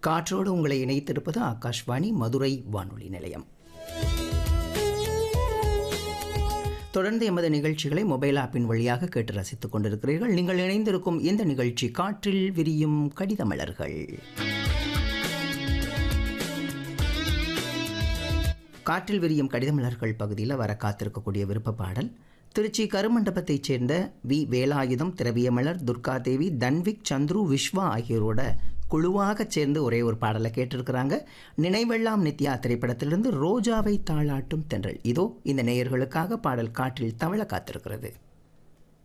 காற்றோடு உங்களை இணைத்திருப்பது ஆகாஷ்வாணி மதுரை வானொலி நிலையம் தொடர்ந்து எமது நிகழ்ச்சிகளை மொபைல் ஆப்பின் வழியாக கேட்டு ரசித்துக் கொண்டிருக்கிறீர்கள் நீங்கள் இணைந்திருக்கும் இந்த நிகழ்ச்சி காற்றில் விரியும் கடிதமலர்கள் காற்றில் விரியும் கடிதமலர்கள் பகுதியில் வர காத்திருக்கக்கூடிய விருப்ப பாடல் திருச்சி கருமண்டபத்தைச் சேர்ந்த வி வேலாயுதம் திரவியமலர் துர்காதேவி தன்விக் சந்துரு விஸ்வா ஆகியோரோட குழுவாகச் சேர்ந்து ஒரே ஒரு பாடலை கேட்டிருக்கிறாங்க நினைவெல்லாம் நித்யா திரைப்படத்திலிருந்து ரோஜாவை தாளாட்டும் தென்றல் இதோ இந்த நேயர்களுக்காக பாடல் காற்றில் தவழ காத்திருக்கிறது